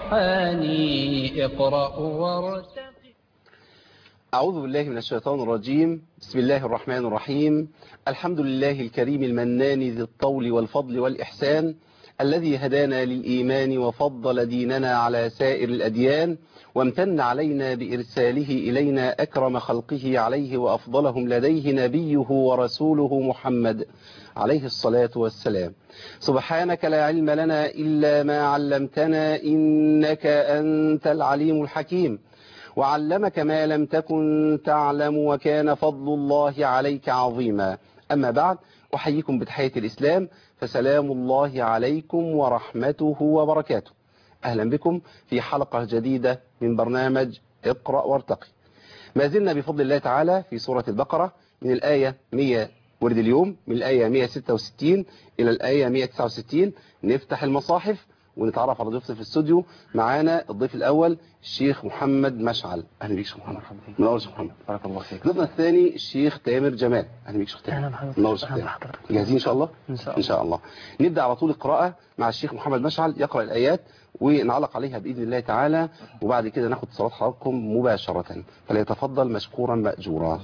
الريحان اقرأ وارتقي أعوذ بالله من الشيطان الرجيم بسم الله الرحمن الرحيم الحمد لله الكريم المنان ذي الطول والفضل والإحسان الذي هدانا للإيمان وفضل ديننا على سائر الأديان وامتن علينا بإرساله إلينا أكرم خلقه عليه وأفضلهم لديه نبيه ورسوله محمد عليه الصلاة والسلام سبحانك لا علم لنا إلا ما علمتنا إنك أنت العليم الحكيم وعلمك ما لم تكن تعلم وكان فضل الله عليك عظيما أما بعد أحييكم بتحية الإسلام فسلام الله عليكم ورحمته وبركاته أهلا بكم في حلقة جديدة من برنامج اقرأ وارتقي ما زلنا بفضل الله تعالى في سورة البقرة من الآية 100 ورد اليوم من الآية 166 إلى الآية 169 نفتح المصاحف ونتعرف على ضيوفنا في الاستوديو معانا الضيف الأول الشيخ محمد مشعل أهلا بيك شيخ محمد منور يا شيخ محمد بارك الله فيك ضيفنا الثاني الشيخ تامر جمال أهلا بيك شيخ تامر أهلا بحضرتك. منور يا شيخ أهلا تامر بحضرتك. جاهزين إن شاء الله إن شاء الله. إن شاء الله نبدأ على طول القراءة مع الشيخ محمد مشعل يقرأ الآيات ونعلق عليها بإذن الله تعالى وبعد كده ناخد صلاة حضراتكم مباشرة فليتفضل مشكورا مأجورا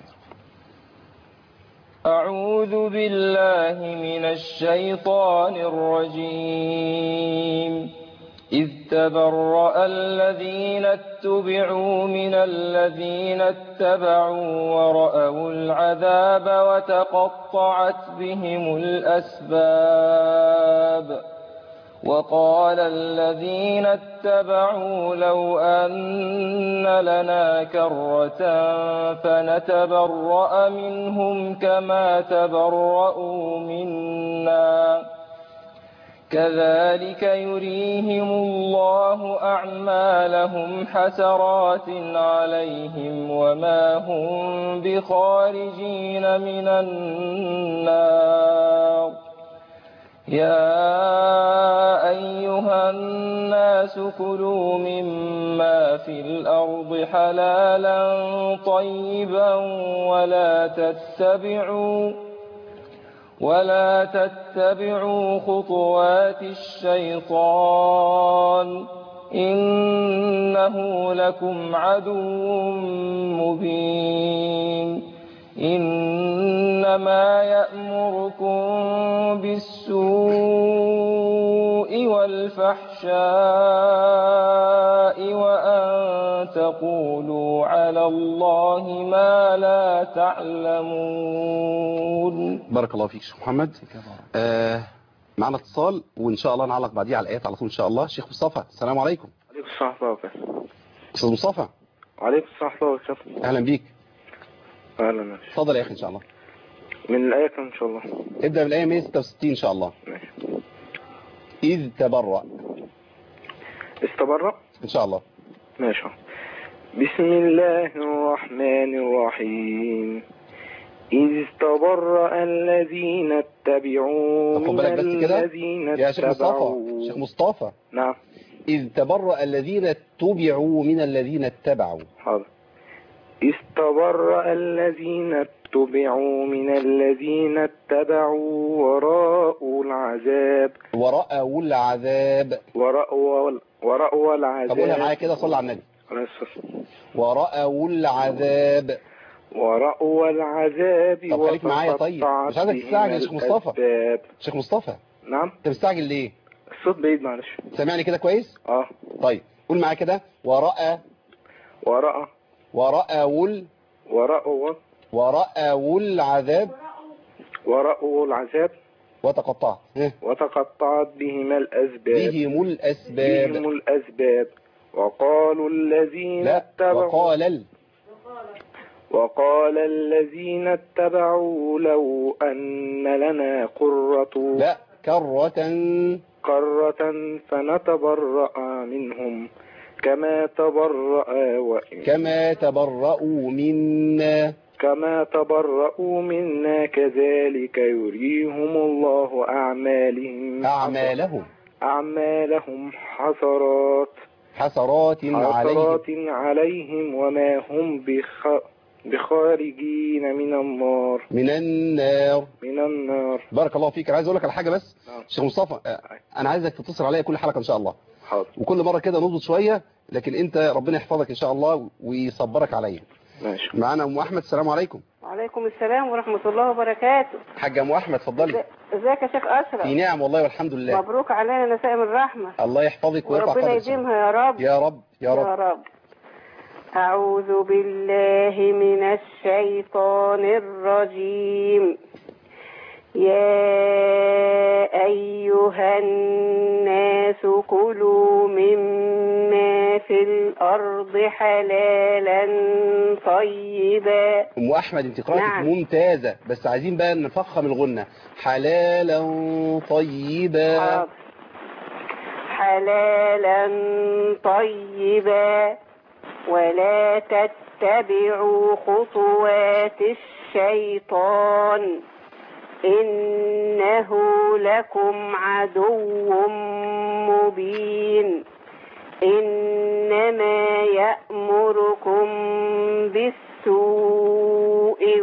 أعوذ بالله من الشيطان الرجيم إذ تبرأ الذين اتبعوا من الذين اتبعوا ورأوا العذاب وتقطعت بهم الأسباب وقال الذين اتبعوا لو أن لنا كرة فنتبرأ منهم كما تبرأوا منا كذلك يريهم الله أعمالهم حسرات عليهم وما هم بخارجين من النار يا أيها الناس كلوا مما في الأرض حلالا طيبا ولا تتبعوا ولا تتبعوا خطوات الشيطان إنه لكم عدو مبين إنما يأمركم بالسوء والفحشاء وأن تقولوا على الله ما لا تعلمون بارك الله فيك شيخ محمد آه معنا اتصال وإن شاء الله نعلق بعديه على الآيات على طول إن شاء الله شيخ مصطفى السلام عليكم عليكم السلام ورحمة الله وبركاته أستاذ مصطفى وعليكم السلام ورحمة الله وبركاته أهلا بيك أهلا ماشي اتفضل يا أخي إن شاء الله من الآية كم إن شاء الله ابدأ من الآية 166 إن شاء الله ماشي إذ تبرأ استبرأ إن شاء الله ماشي بسم الله الرحمن الرحيم إذ تبرأ الذين اتبعوا طب من بالك بس كده الذين يا شيخ مصطفى اتبعوا شيخ مصطفى نعم إذ تبرأ الذين اتبعوا من الذين اتبعوا حاضر إذ تبرأ الذين اتبعوا من الذين اتبعوا وراءوا العذاب ورأوا العذاب ورأوا ورأوا العذاب طب قولها معايا كده صلى على النبي عليه الصلاة والسلام. ورأوا العذاب ورأوا العذاب طب خليك معايا طيب. وتقطعت مش عايزك بهم تستعجل يا شيخ مصطفى. الأسباب. شيخ مصطفى نعم أنت مستعجل ليه الصوت بعيد معلش سامعني كده كويس اه طيب قول معايا كده ورأى ورأى ورأوا ال... ورأوا ورأوا العذاب ورأوا العذاب وتقطعت ها. وتقطعت بهم الأسباب بهم الأسباب بهم الأسباب وقالوا الذين لا اتبعوا وقال ال... وقال الذين اتبعوا لو أن لنا قرة لا كرة قرة فنتبرأ منهم كما تبرأ وإن كما تبرأوا منا كما تبرأوا منا كذلك يريهم الله أعمالهم أعمالهم أعمالهم حسرات حسرات عليهم حسرات عليهم وما هم بخ... بخارجين من النار من النار من النار بارك الله فيك انا عايز اقول لك على حاجه بس نعم. شيخ مصطفى آه، انا عايزك تتصل عليا كل حلقه ان شاء الله حاضر وكل مرة كده نظبط شوية لكن انت ربنا يحفظك ان شاء الله ويصبرك عليا ماشي معانا ام احمد السلام عليكم وعليكم السلام ورحمة الله وبركاته حاجة ام احمد اتفضلي ازيك يا شيخ في أشرف نعم والله والحمد لله مبروك علينا نسائم الرحمة الله يحفظك ويرفع وربنا قدرك يديمها يا رب يا رب يا يا رب رب أعوذ بالله من الشيطان الرجيم يا أيها الناس كلوا مما في الأرض حلالا طيبا ام احمد انت قراءتك نعم. ممتازة بس عايزين بقى نفخم الغنة حلالا طيبا حاضر. حلالا طيبا ولا تتبعوا خطوات الشيطان إنه لكم عدو مبين إنما يأمركم بالسوء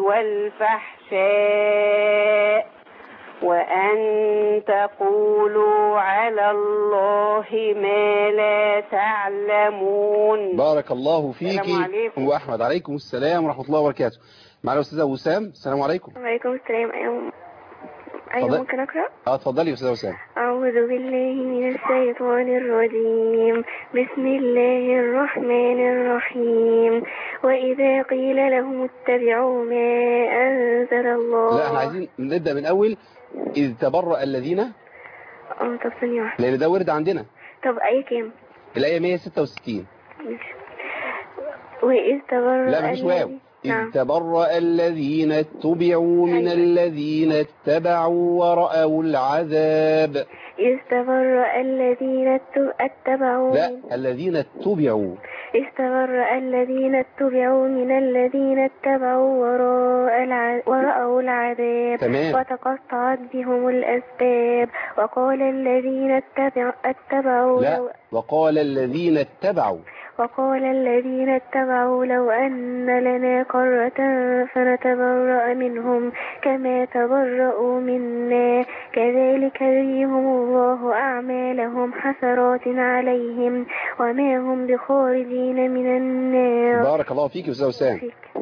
والفحشاء وأن تقولوا على الله ما لا تعلمون بارك الله فيك السلام عليكم. ام احمد عليكم السلام ورحمة الله وبركاته معنا الاستاذة وسام السلام عليكم وعليكم السلام أيوة أيوة اتفضل. ممكن أقرأ اه اتفضلي يا استاذة وسام أعوذ بالله من الشيطان الرجيم بسم الله الرحمن الرحيم وإذا قيل لهم اتبعوا ما أنزل الله لا احنا عايزين نبدأ من اول اذ تبرأ الذين اه طب ثانية واحدة لان ده ورد عندنا طب أي كام الآية 166 ماشي. وإذ تبرأ لا مفيش واو الذي- إذ نعم تبرأ الذين اتبعوا من أيوة. الذين اتبعوا ورأوا العذاب إذ تبرأ الذين ات- اتبعوا لا من- الذين اتبعوا إذ تبرأ الذين اتبعوا من الذين اتبعوا وراء الع... ورأوا العذاب تمام. وتقطعت بهم الأسباب وقال الذين اتبع... اتبعوا لا لو... وقال الذين اتبعوا وقال الذين اتبعوا لو أن لنا قرة فنتبرأ منهم كما تبرأوا منا كذلك يريهم الله أعمالهم حسرات عليهم وما هم بخارجين من النار بارك الله فيك يا أستاذ وسام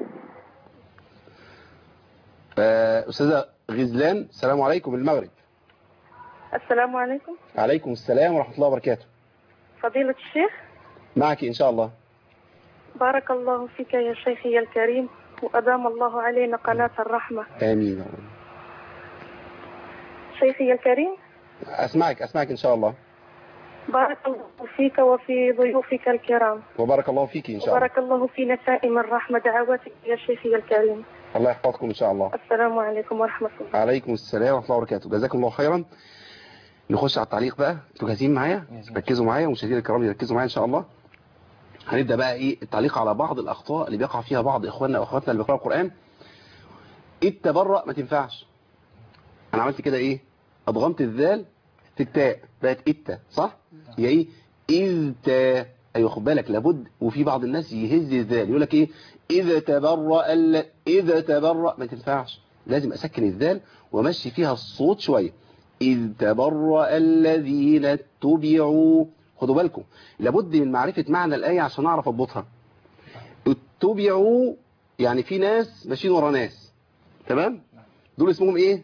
آه، أستاذة غزلان السلام عليكم من المغرب السلام عليكم عليكم السلام ورحمة الله وبركاته فضيلة الشيخ معك إن شاء الله بارك الله فيك يا شيخي الكريم وأدام الله علينا قناة الرحمة آمين يا رب. شيخي الكريم أسمعك أسمعك إن شاء الله بارك الله فيك وفي ضيوفك الكرام وبارك الله فيك إن شاء الله وبارك الله في نسائم الرحمة دعواتك يا شيخي الكريم الله يحفظكم إن شاء الله السلام عليكم ورحمة الله عليكم السلام ورحمة الله وبركاته جزاكم الله خيرا نخش على التعليق بقى انتوا جاهزين معايا ركزوا معايا ومشاهدينا الكرام يركزوا معايا ان شاء الله هنبدا بقى ايه التعليق على بعض الاخطاء اللي بيقع فيها بعض اخواننا واخواتنا اللي بيقراوا القران التبرأ ما تنفعش انا عملت كده ايه ادغمت الذال في التاء بقت التا صح هي ايه اذ تا ايوه خد بالك لابد وفي بعض الناس يهز الذال يقول لك ايه اذا تبرأ ال... اذا تبرأ ما تنفعش لازم اسكن الذال وامشي فيها الصوت شويه إذ تبرأ الذين اتبعوا خدوا بالكم لابد من معرفة معنى الآية عشان أعرف أضبطها اتبعوا يعني في ناس ماشيين ورا ناس تمام دول اسمهم ايه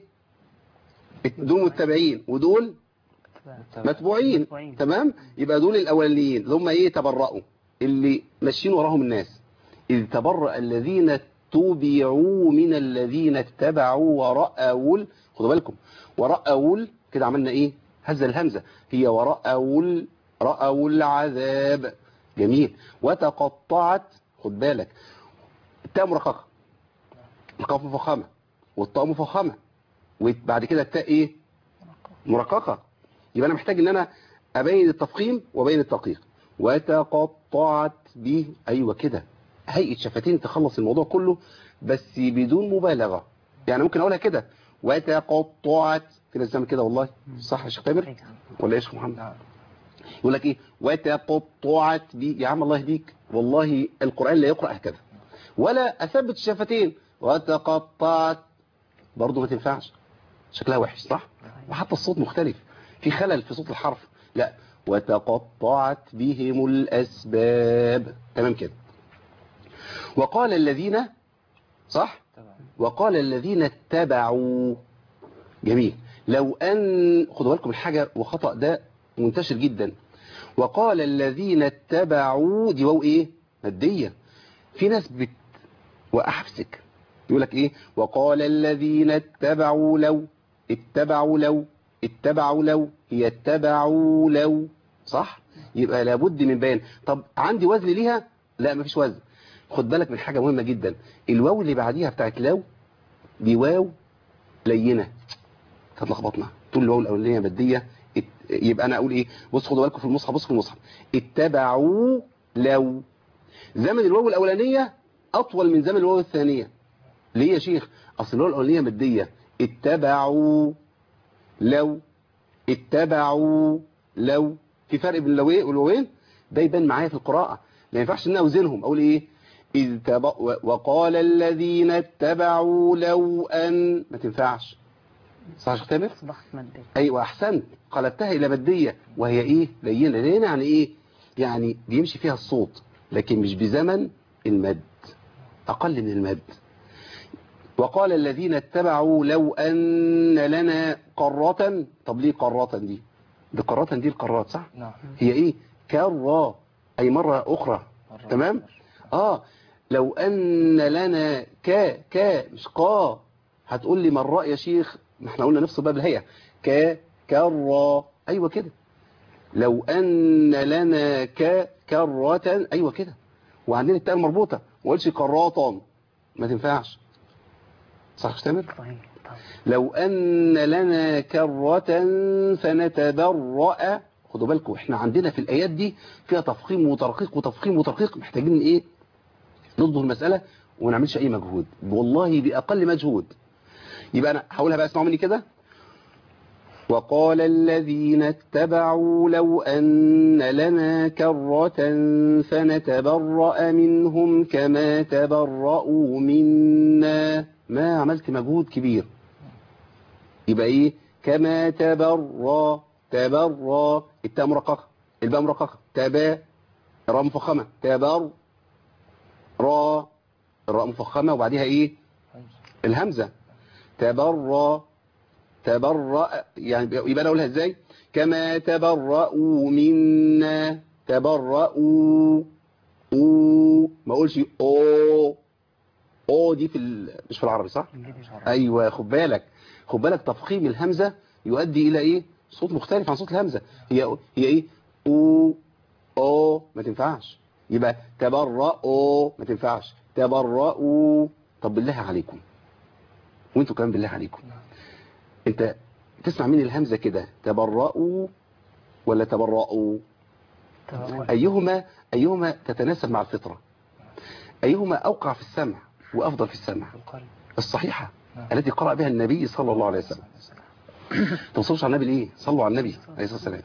دول متبعين ودول متبوعين تمام يبقى دول الاولانيين اللي هم ايه تبرأوا اللي ماشيين وراهم الناس إذ تبرأ الذين اتبعوا من الذين اتبعوا ورأوا ال- خدوا بالكم ورأوا ال- كده عملنا ايه هز الهمزة هي ورأوا ال- رأوا العذاب جميل وتقطعت خد بالك التاء مرققة القاف مفخمة والطاء مفخمة وبعد كده التاء ايه مرققة يبقى انا محتاج ان انا ابين التفخيم وابين التدقيق وتقطعت به ايوه كده هيئة شفتين تخلص الموضوع كله بس بدون مبالغة يعني ممكن اقولها كده وتقطعت في ناس بتعمل كده والله صح يا شيخ تامر ولا ايه يا شيخ محمد يقول لك ايه وتقطعت بي يا عم الله يهديك والله القرآن لا يقرأ هكذا ولا اثبت الشفتين وتقطعت برضه ما تنفعش شكلها وحش صح وحتى الصوت مختلف في خلل في صوت الحرف لا وتقطعت بهم الأسباب تمام كده وقال الذين صح وقال الذين اتبعوا جميل لو أن خدوا بالكم الحاجة وخطأ ده منتشر جدا وقال الذين اتبعوا دي واو ايه مادية في ناس بت وأحفسك يقول لك ايه وقال الذين اتبعوا لو اتبعوا لو اتبعوا لو هي اتبعوا لو صح يبقى لابد من بيان طب عندي وزن ليها لا مفيش وزن خد بالك من حاجة مهمة جدا الواو اللي بعديها بتاعت لو دي واو لينة هتلخبطنا طول الواو الاولانيه ماديه ات- يبقى انا اقول ايه بص خدوا بالكم في المصحف بص في المصحف اتبعوا لو زمن الواو الاولانيه اطول من زمن الواو الثانيه ليه يا شيخ اصل الواو الاولانيه ماديه اتبعوا لو اتبعوا لو في فرق بين اللوين والواوين ده يبان معايا في القراءه ما ينفعش ان أنا اوزنهم اقول ايه إذ تب... و- وقال الذين اتبعوا لو ان ما تنفعش صح يا شيخ تامر أصبحت مادية ايوه احسنت قلبتها الى ماديه وهي ايه لينه لينه يعني ايه يعني بيمشي فيها الصوت لكن مش بزمن المد اقل من المد وقال الذين اتبعوا لو ان لنا قرة طب ليه قرة دي دي قرة دي القارات صح نعم هي ايه كرة اي مرة اخرى تمام اه لو ان لنا ك ك مش قا هتقول لي مرة يا شيخ ما احنا قلنا نفس باب الهيئة ك كرة ايوه كده لو ان لنا ك كرة ايوه كده وعندنا التاء المربوطة ما قلتش قراطا ما تنفعش صح يا تامر صحيح طب لو أن لنا كرة فنتبرأ خدوا بالكم احنا عندنا في الآيات دي فيها تفخيم وترقيق وتفخيم وترقيق محتاجين ايه نضبط المسألة وما نعملش أي مجهود والله بأقل مجهود يبقى أنا هقولها بقى اسمعوا مني كده وقال الذين اتبعوا لو أن لنا كرة فنتبرأ منهم كما تبرأوا منا ما عملت مجهود كبير يبقى ايه كما تبرى تبرى التاء مرققه الباء مرققه تبا الراء مفخمه تبر را الراء مفخمه وبعديها ايه الهمزه تبرى تبرأ يعني يبقى انا اقولها ازاي كما تبرأوا منا تبرأوا او ما اقولش او او دي في ال... مش في العربي صح ايوه خد بالك خد بالك تفخيم الهمزه يؤدي الى ايه صوت مختلف عن صوت الهمزه هي هي ايه او او ما تنفعش يبقى تبرأوا ما تنفعش تبرأوا طب بالله عليكم وانتوا كمان بالله عليكم انت تسمع مني الهمزه كده تبرأوا ولا تبرأوا أيهما أيهما تتناسب مع الفطرة أيهما أوقع في السمع وأفضل في السمع الصحيحة التي قرأ بها النبي صلى الله عليه وسلم توصلش على النبي ليه صلوا على النبي عليه الصلاة والسلام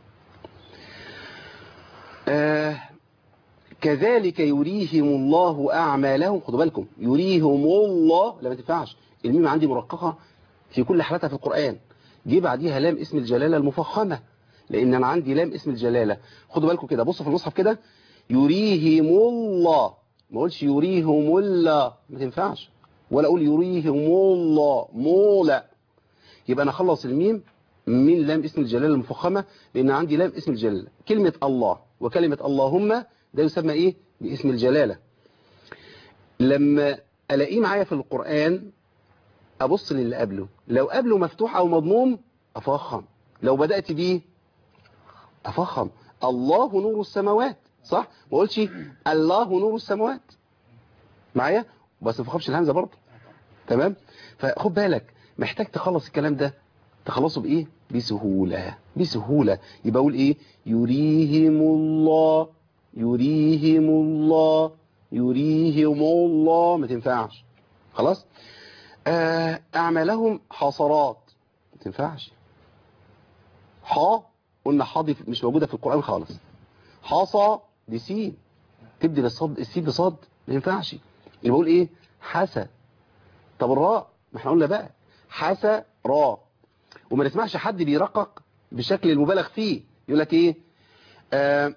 آه كذلك يريهم الله أعمالهم خدوا بالكم يريهم الله لا ما تنفعش الميم عندي مرققة في كل حالاتها في القرآن جه بعديها لام اسم الجلالة المفخمة لأن أنا عندي لام اسم الجلالة خدوا بالكم كده بصوا في المصحف كده يريهم الله ما اقولش يريهم الله ما تنفعش ولا أقول يريهم الله مولا يبقى أنا أخلص الميم من لام اسم الجلالة المفخمة لأن عندي لام اسم الجلالة كلمة الله وكلمة اللهم ده يسمى إيه باسم الجلالة لما ألاقيه معايا في القرآن أبص للي قبله لو قبله مفتوح أو مضموم أفخم لو بدأت بيه أفخم الله نور السماوات صح ما قلتش الله نور السماوات معايا بس ما تفخمش الهمزة برضه تمام فخد بالك محتاج تخلص الكلام ده تخلصه بإيه بسهولة بسهولة يبقى أقول إيه يريهم الله يريهم الله يريهم الله ما تنفعش خلاص آه، أعمالهم حصرات ما تنفعش حا قلنا حا دي مش موجودة في القرآن خالص حاصى دي سين تبدل الصد السين بصد ما ينفعش يبقى بقول ايه حسى طب الراء ما احنا قلنا بقى حسى را وما نسمعش حد بيرقق بشكل المبالغ فيه يقول لك ايه آه،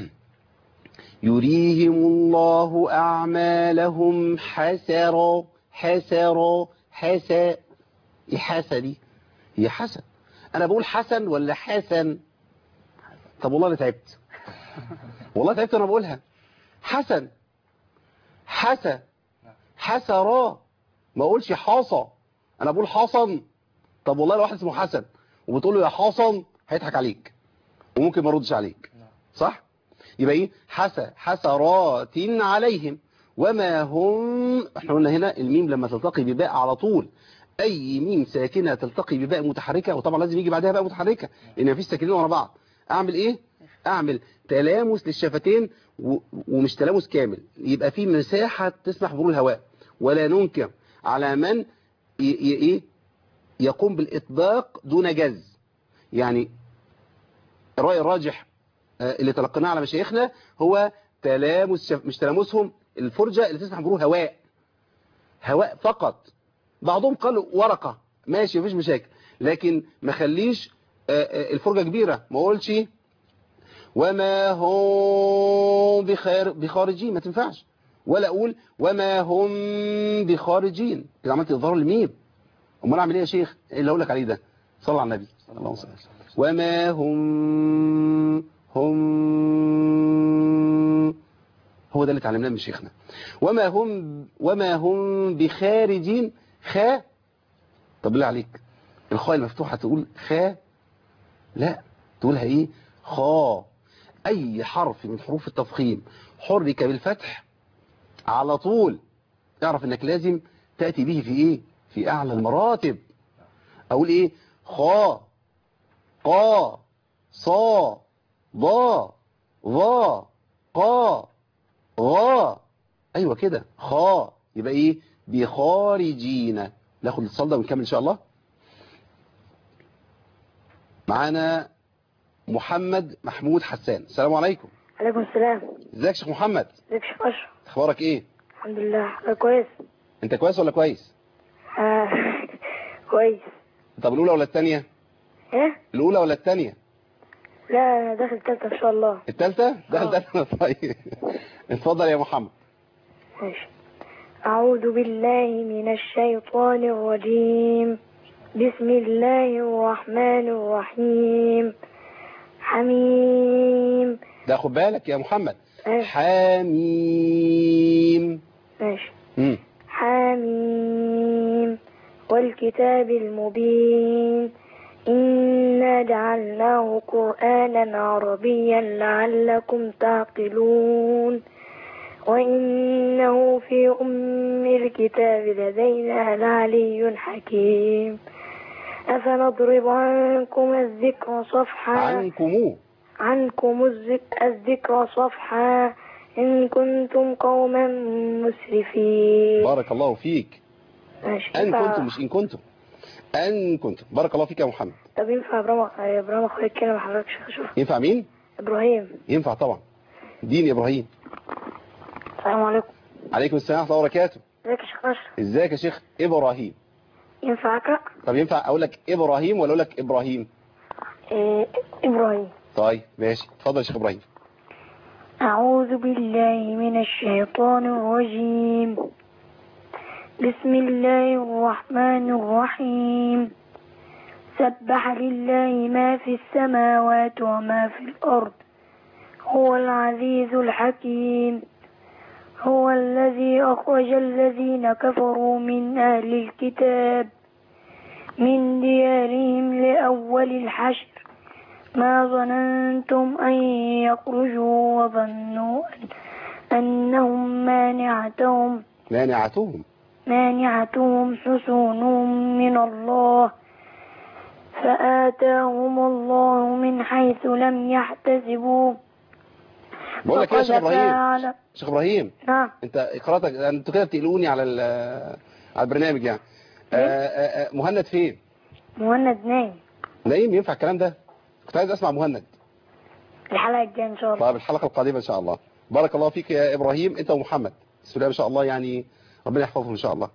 يريهم الله أعمالهم حسرا حسرا حسا إيه حسا دي هي حسن أنا بقول حسن ولا حسن طب والله أنا تعبت والله تعبت وأنا بقولها حسن حسا حسرا ما أقولش حاصة أنا بقول حصن طب والله لو واحد اسمه حسن وبتقول له يا حصن هيضحك عليك وممكن ما يردش عليك صح يبقى ايه حسى حسرات عليهم وما هم احنا قلنا هنا الميم لما تلتقي بباء على طول اي ميم ساكنه تلتقي بباء متحركه وطبعا لازم يجي بعدها باء متحركه لان مفيش ساكنين ورا بعض اعمل ايه اعمل تلامس للشفتين و- ومش تلامس كامل يبقى في مساحه تسمح بمرور الهواء ولا ننكر على من ي- ي- ايه يقوم بالاطباق دون جز يعني الرأي الراجح آه، اللي تلقيناه على مشايخنا هو تلامس شف... مش تلامسهم الفرجة اللي تسمح بمرور هواء هواء فقط بعضهم قالوا ورقة ماشي مفيش مشاكل لكن ما خليش آه، آه، الفرجة كبيرة ما اقولش وما هم بخار بخارجين ما تنفعش ولا اقول وما هم بخارجين كده عملت اظهار الميم امال اعمل ايه يا شيخ ايه اللي اقول لك عليه ده صلى على النبي اللهم صل وما هم هم هو ده اللي اتعلمناه من شيخنا وما هم وما هم بخارجين خا طب بالله عليك الخاء المفتوحه تقول خا لا تقولها ايه خا اي حرف من حروف التفخيم حرك بالفتح على طول اعرف انك لازم تأتي به في ايه في اعلى المراتب اقول ايه خا قا صا ضا ظا قا غا ايوه كده خا يبقى ايه بخارجين ناخد الاتصال ده ونكمل ان شاء الله معانا محمد محمود حسان السلام عليكم عليكم السلام ازيك يا شيخ محمد ازيك يا شيخ اشرف اخبارك ايه الحمد لله أنا كويس انت كويس ولا كويس آه. كويس طب الاولى ولا الثانيه ايه الاولى ولا الثانيه لا انا داخل تالتة ان شاء الله الثالثه ده آه. ده طيب اتفضل يا محمد ماشي أعوذ بالله من الشيطان الرجيم بسم الله الرحمن الرحيم حميم ده خد بالك يا محمد ايه حميم ماشي مم. حميم والكتاب المبين إنا جعلناه قرآنا عربيا لعلكم تعقلون وإنه في أم الكتاب لدينا لعلي حكيم أفنضرب عنكم الذكر صفحا عنكم عنكم الذك- الذكر صفحا إن كنتم قوما مسرفين بارك الله فيك ماشي ان ينفع- كنتم مش ان كنتم ان كنتم بارك الله فيك يا محمد طب ينفع ابراهيم يا ابراهيم اخويا كلمة حضرتك شيخ اشوف ينفع مين ابراهيم ينفع طبعا دين يا ابراهيم السلام عليكم عليكم السلام ورحمه الله وبركاته ازيك يا شيخ اشرف ازيك يا شيخ ابراهيم ينفع اقرا طب ينفع اقول لك ابراهيم ولا اقول لك ابراهيم إيه ابراهيم طيب ماشي اتفضل يا شيخ ابراهيم أعوذ بالله من الشيطان الرجيم بسم الله الرحمن الرحيم سبح لله ما في السماوات وما في الأرض هو العزيز الحكيم هو الذي أخرج الذين كفروا من أهل الكتاب من ديارهم لأول الحشر ما ظننتم أن يخرجوا وظنوا أن أنهم مانعتهم مانعتهم مانعتهم حصونهم من الله فآتاهم الله من حيث لم يحتسبوا بقول لك ايه يا شيخ وقذف ابراهيم على- شيخ ابراهيم نعم انت قراءتك انتوا كده بتقلقوني على ال- على البرنامج يعني آه، آه، آه، مهند فين مهند نايم نايم ينفع الكلام ده كنت عايز اسمع مهند الحلقة الجاية إن شاء الله طيب الحلقه القادمه ان شاء الله بارك الله فيك يا ابراهيم انت ومحمد بسم الله ما شاء الله يعني ربنا يحفظهم ان شاء الله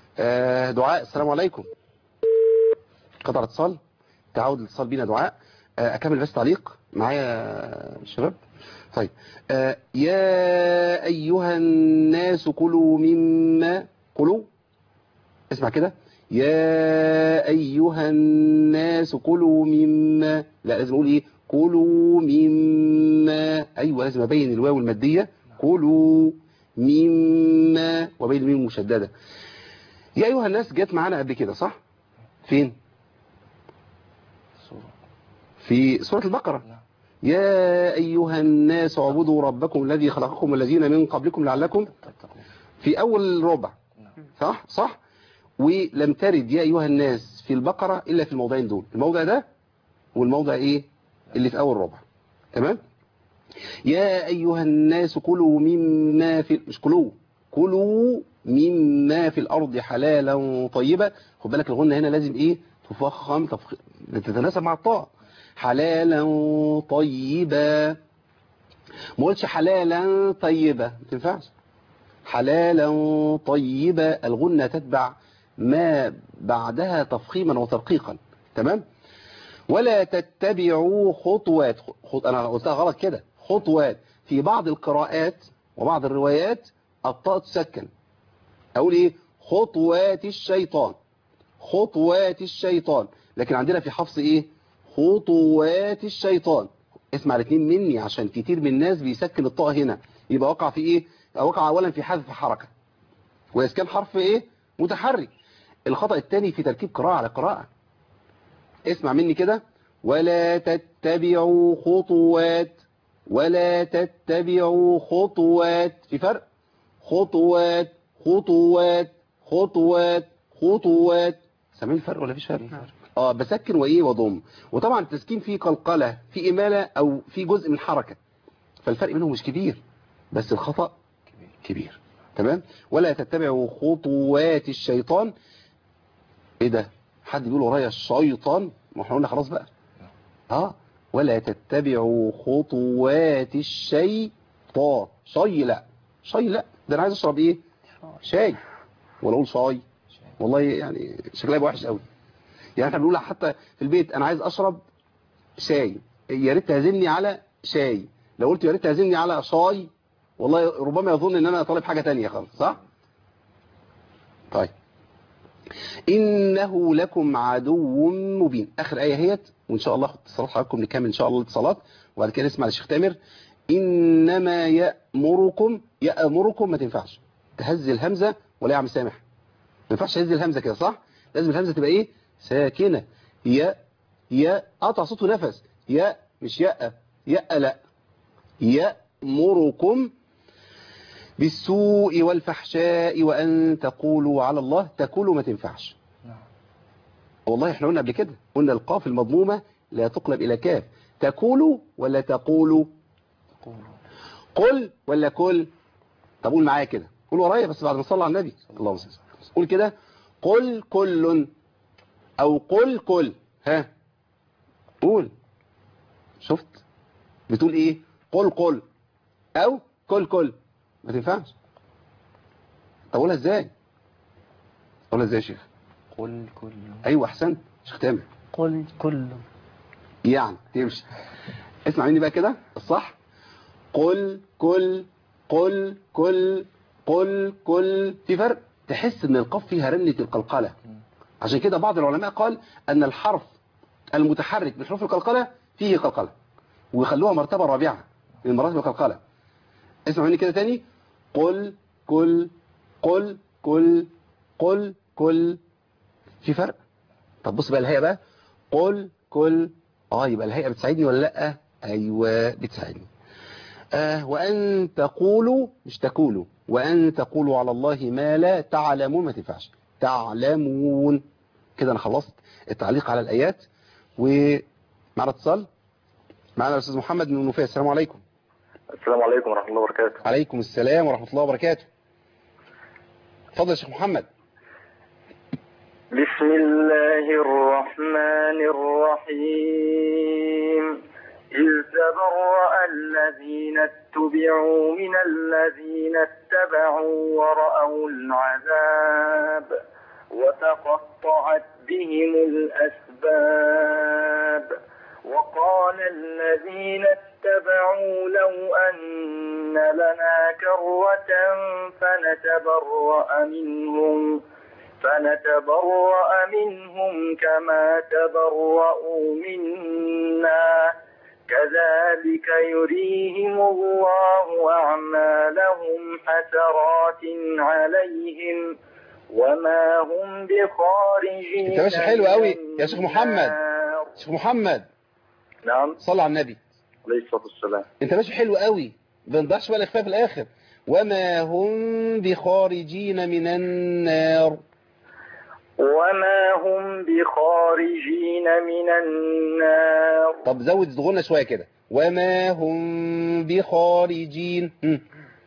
آه، دعاء السلام عليكم قطع اتصال تعود الاتصال بينا دعاء آه، اكمل بس تعليق معايا يا شباب طيب آه، يا ايها الناس كلوا مما كلوا اسمع كده يا ايها الناس كلوا مما لا لازم اقول ايه كلوا مما ايوه لازم ابين الواو الماديه كلوا مما وبين الميم المشدده يا ايها الناس جت معانا قبل كده صح فين في سورة البقرة يا أيها الناس اعبدوا ربكم الذي خلقكم والذين من قبلكم لعلكم في أول ربع صح صح ولم ترد يا أيها الناس في البقرة إلا في الموضعين دول الموضع ده والموضع إيه اللي في أول ربع تمام يا أيها الناس كلوا مما في مش كلوا كلوا مما في الأرض حلالا طيبا خد بالك الغنة هنا لازم إيه تفخم تفخ... تتناسب مع الطاعة حلالا طيبا ما قلتش حلالا طيبة ما تنفعش حلالا طيبا الغنة تتبع ما بعدها تفخيما وترقيقا تمام ولا تتبعوا خطوات خط... انا قلتها غلط كده خطوات في بعض القراءات وبعض الروايات الطاء تسكن اقول ايه خطوات الشيطان خطوات الشيطان لكن عندنا في حفص ايه خطوات الشيطان اسمع الاثنين مني عشان كتير من الناس بيسكن الطاء هنا يبقى وقع في ايه وقع اولا في حذف حركة واسكان حرف ايه متحرك الخطأ الثاني في تركيب قراءة على قراءة اسمع مني كده ولا تتبعوا خطوات ولا تتبعوا خطوات في فرق خطوات خطوات خطوات خطوات سامعين الفرق ولا فيش فرق اه بسكن وايه وضم وطبعا التسكين فيه قلقلة في إمالة او في جزء من حركة فالفرق بينهم مش كبير بس الخطأ كبير تمام ولا تتبعوا خطوات الشيطان ايه ده حد بيقول ورايا الشيطان ما احنا قلنا خلاص بقى اه ولا تتبعوا خطوات الشيطان شي لا شي لا ده انا عايز اشرب ايه شاي ولا اقول شاي والله يعني شكلها يبقى وحش قوي يعني احنا بنقول حتى في البيت انا عايز اشرب شاي يا ريت تعزمني على شاي لو قلت يا ريت تعزمني على شاي والله ربما يظن ان انا طالب حاجة تانية خالص صح طيب إنه لكم عدو مبين آخر آية هيت وإن شاء الله اتصالات حضراتكم نكمل إن شاء الله الاتصالات وبعد كده نسمع للشيخ تامر إنما يأمركم يأمركم ما تنفعش تهز الهمزة ولا يا عم سامح ما ينفعش تهز الهمزة كده صح لازم الهمزة تبقى إيه ساكنة يا يا قطع صوته نفس يا مش يا يا لا يأمركم بالسوء والفحشاء وأن تقولوا على الله تقولوا ما تنفعش والله احنا قلنا قبل كده قلنا القاف المضمومة لا تقلب إلى كاف تقولوا ولا تقولوا قل ولا كل طب قول معايا كده قول ورايا بس بعد ما صلى على النبي اللهم صل قول كده قل كل أو قل كل ها قول شفت بتقول ايه قل قل أو كل كل ما تنفعش طب اقولها ازاي اقولها ازاي يا شيخ قل كل ايوه احسنت شيخ تامر قل كل يعني تمشي اسمع مني بقى كده الصح قل كل قل كل قل كل في فرق تحس ان القاف فيها رنة القلقلة عشان كده بعض العلماء قال ان الحرف المتحرك من حروف القلقلة فيه قلقلة ويخلوها مرتبة رابعة من مراتب القلقلة اسمع مني كده تاني قل كل قل كل قل كل في فرق طب بص بقى الهيئة بقى قل كل اه يبقى الهيئة بتساعدني ولا لا ايوه بتساعدني آه وأن تقولوا مش تقولوا وأن تقولوا على الله ما لا تعلمون ما تنفعش تعلمون كده أنا خلصت التعليق على الآيات ومعنا اتصال معنا الأستاذ محمد من النفاس السلام عليكم السلام عليكم ورحمة الله وبركاته عليكم السلام ورحمة الله وبركاته اتفضل يا شيخ محمد بسم الله الرحمن الرحيم إذ تبرأ الذين اتبعوا من الذين اتبعوا ورأوا العذاب وتقطعت بهم الأسباب وقال الذين اتبعوا لو أن لنا كرة فنتبرأ منهم فنتبرأ منهم كما تبرأوا منا كذلك يريهم الله أعمالهم حسرات عليهم وما هم بخارجين انت ماشي حلو قوي من يا شيخ محمد النار. شيخ محمد نعم صلى على النبي عليه الصلاة والسلام انت ماشي حلو قوي ما نضيعش بقى الاخفاء في الاخر وما هم بخارجين من النار وما هم بخارجين من النار طب زود الغنى شويه كده وما هم بخارجين هم.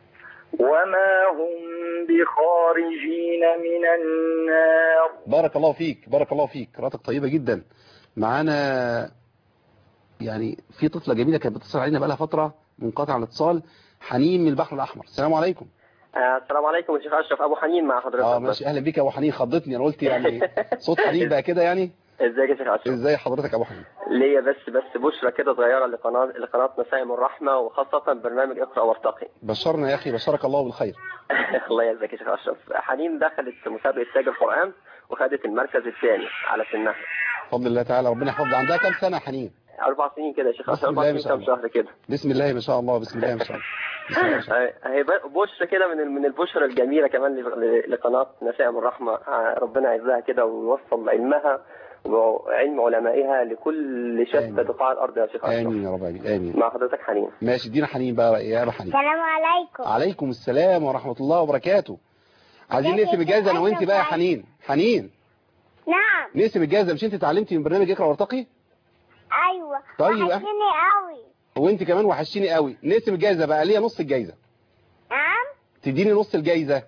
وما هم بخارجين من النار بارك الله فيك بارك الله فيك قراءتك طيبة جدا معانا يعني في طفلة جميلة كانت بتتصل علينا بقالها فترة منقطع الاتصال حنين من البحر الأحمر السلام عليكم آه، السلام عليكم يا شيخ اشرف ابو حنين مع حضرتك اه ماشي اهلا بيك يا ابو حنين خضتني انا قلت يعني صوت حنين بقى كده يعني ازيك يا شيخ اشرف ازاي حضرتك يا ابو حنين ليا بس بس بشرى كده صغيره لقناه لقناه نسائم الرحمه وخاصه برنامج اقرا وارتقي بشرنا يا اخي بشرك الله بالخير الله يجزاك يا شيخ اشرف حنين دخلت مسابقه تاج القران وخدت المركز الثاني على سنها بفضل الله تعالى ربنا يحفظها عندها كام سنة يا حنين اربع سنين كده يا شيخ بسم اشرف الله اربع ما سنين شاء كام الله. شهر كده بسم الله ما شاء الله بسم الله ما شاء الله بسم الله ما شاء الله. هي ب- بشرى كده من ال- من البشرى الجميله كمان ل- ل- لقناه نسائم الرحمه آه، ربنا يعزها كده ويوصل علمها وعلم علمائها لكل شتى آمين. بقاع الارض يا شيخ اشرف امين يا رب امين امين مع حضرتك حنين ماشي ادينا حنين بقى يا ابو حنين السلام عليكم عليكم السلام ورحمة الله وبركاته عايزين ازيك نقسم يا الجائزة انا شيخ وانت بقى يا أشرف؟ حنين حنين نعم نقسم الجائزة مش انت اتعلمتي من برنامج اقرا وارتقي ايوه طيب. وحشني قوي وانت كمان وحشتيني قوي نقسم الجائزة بقى ليا نص الجائزة نعم تديني نص الجائزة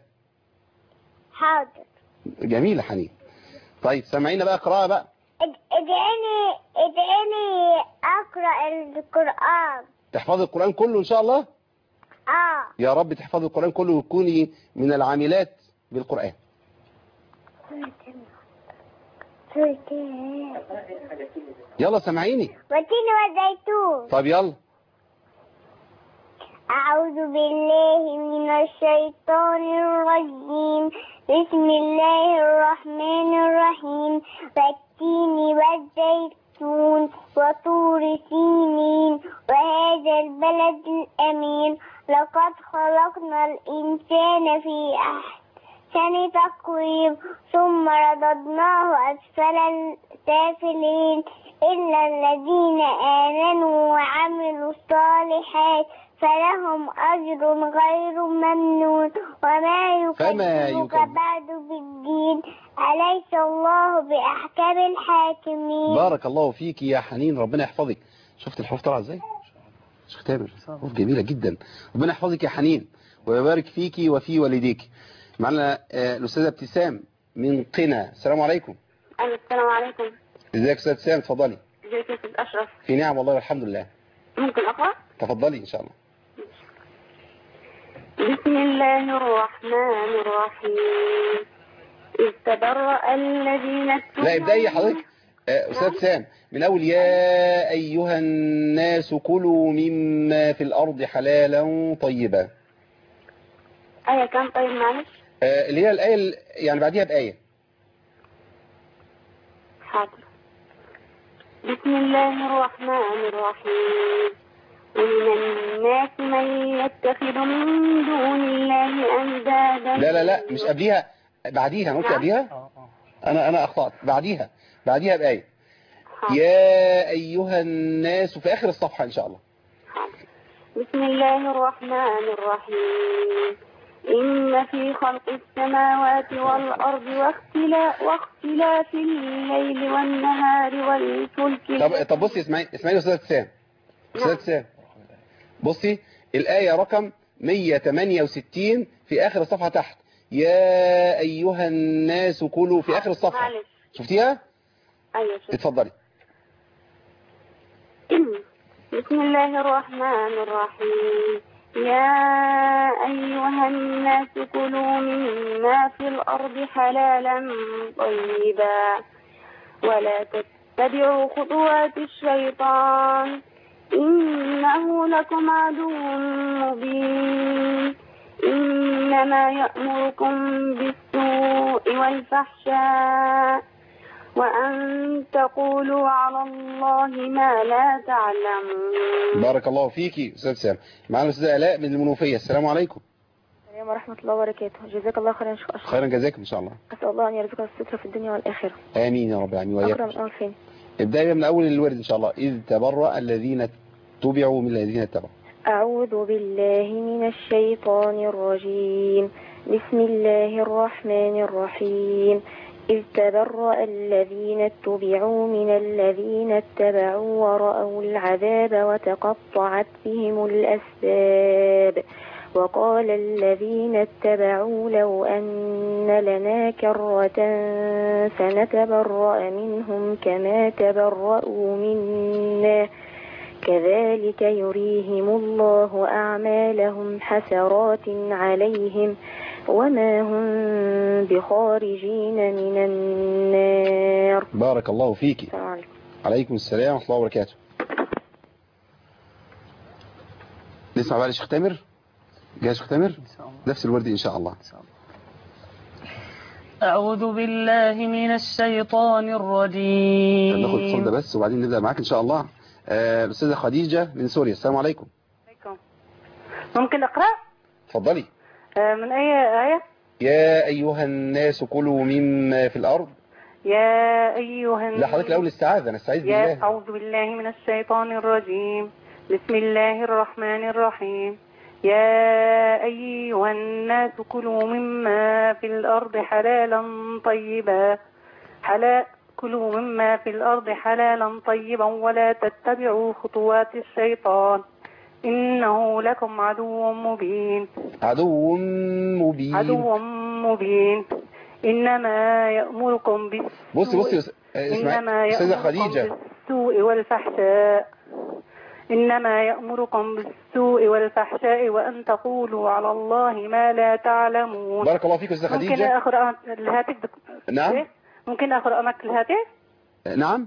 حاضر جميلة حنين طيب سامعينا بقى قراءة بقى اد- ادعيني ادعيني اقرا القران تحفظي القرآن كله ان شاء الله اه يا رب تحفظي القرآن كله وتكوني من العاملات بالقرآن سلطان يلا سامعيني وتين وزيتون طب يلا أعوذ بالله من الشيطان الرجيم بسم الله الرحمن الرحيم والتين والزيتون وطور سينين وهذا البلد الأمين لقد خلقنا الإنسان في أحسن تقويم ثم رددناه أسفل السافلين إلا الذين آمنوا وعملوا الصالحات فلهم أجر غير ممنون وما فما يكذبك يكذب- بعد بالدين أليس الله بأحكم الحاكمين بارك الله فيك يا حنين ربنا يحفظك شفت الحروف طالعه ازاي شيخ تامر حروف جميله جدا ربنا يحفظك يا حنين ويبارك فيكي وفي والديك معنا آه، الاستاذه ابتسام من قنا السلام عليكم السلام عليكم ازيك يا استاذه ابتسام اتفضلي ازيك يا استاذ اشرف في نعم والله والحمد لله ممكن اقرا تفضلي ان شاء الله بسم الله الرحمن الرحيم إذ تبرأ الذين اتبعوا لا ابدأي حضرتك آه، استاذ ابتسام من اول يا ايها الناس كلوا مما في الارض حلالا طيبا آية كام طيب معلش آه، اللي هي الايه ال- يعني بعديها بايه حاضر بسم الله الرحمن الرحيم ومن الناس من يتخذ من دون الله أندادا لا لا لا مش قبليها بعديها انا قلت نعم. قبليها انا انا اخطات بعديها بعديها بايه حاضر. يا ايها الناس في اخر الصفحه ان شاء الله حاضر. بسم الله الرحمن الرحيم إن في خلق السماوات والأرض واختلاف, واختلاف الليل والنهار والفلك طب طب بصي اسمعي اسمعي يا استاذ ابتسام استاذ نعم. ابتسام بصي الايه رقم 168 في اخر الصفحه تحت يا ايها الناس كلوا في اخر الصفحه معلش شفتيها أيوة شوف. اتفضلي بسم الله الرحمن الرحيم يا أيها الناس كلوا مما في الأرض حلالا طيبا ولا تتبعوا خطوات الشيطان إنه لكم عدو مبين إنما يأمركم بالسوء والفحشاء وأن تقولوا على الله ما لا تعلمون بارك الله فيكي أستاذ سام معنا الأستاذة آلاء من المنوفية السلام عليكم السلام ورحمة الله وبركاته جزاك الله خيرا شكرا خيرا جزاكم إن شاء الله أسأل الله أن يرزقنا الستر في الدنيا والآخرة آمين يا رب العالمين أقرأ وإياكم من أول فين ابدأي من أول الورد إن شاء الله إذ تبرأ الذين تبعوا من الذين اتبعوا أعوذ بالله من الشيطان الرجيم بسم الله الرحمن الرحيم إذ تبرأ الذين اتبعوا من الذين اتبعوا ورأوا العذاب وتقطعت بهم الأسباب وقال الذين اتبعوا لو أن لنا كرة فنتبرأ منهم كما تبرأوا منا كذلك يريهم الله أعمالهم حسرات عليهم وما هم بخارجين من النار بارك الله فيكي السلام عليكم. عليكم السلام ورحمة الله وبركاته نسمع بقى لشيخ تامر جاي شيخ تامر نفس الورد إن شاء الله أعوذ بالله من الشيطان ناخد الرجيم اتصال ده بس وبعدين نبدأ معاك إن شاء الله آه، الأستاذة خديجة من سوريا السلام عليكم ممكن أقرأ اتفضلي آه، من أي آية يا أيها الناس كلوا مما في الأرض يا أيها لا حضرتك الأول استعاذ أنا استعيذ يا بالله أعوذ بالله من الشيطان الرجيم بسم الله الرحمن الرحيم يا أيها الناس كلوا مما في الأرض حلالا طيبا حلال كلوا مما في الأرض حلالا طيبا ولا تتبعوا خطوات الشيطان إنه لكم عدو مبين عدو مبين عدو مبين إنما يأمركم بالسوء بصي بصي يا أس- آه، إنما اسمعي أستاذة يأمركم خديجة بالسوء والفحشاء إنما يأمركم بالسوء والفحشاء وأن تقولوا على الله ما لا تعلمون بارك الله فيك أستاذة ممكن خديجة أقرأ الهاتف دك... نعم. إيه؟ ممكن أقرأ معك الهاتف آه، نعم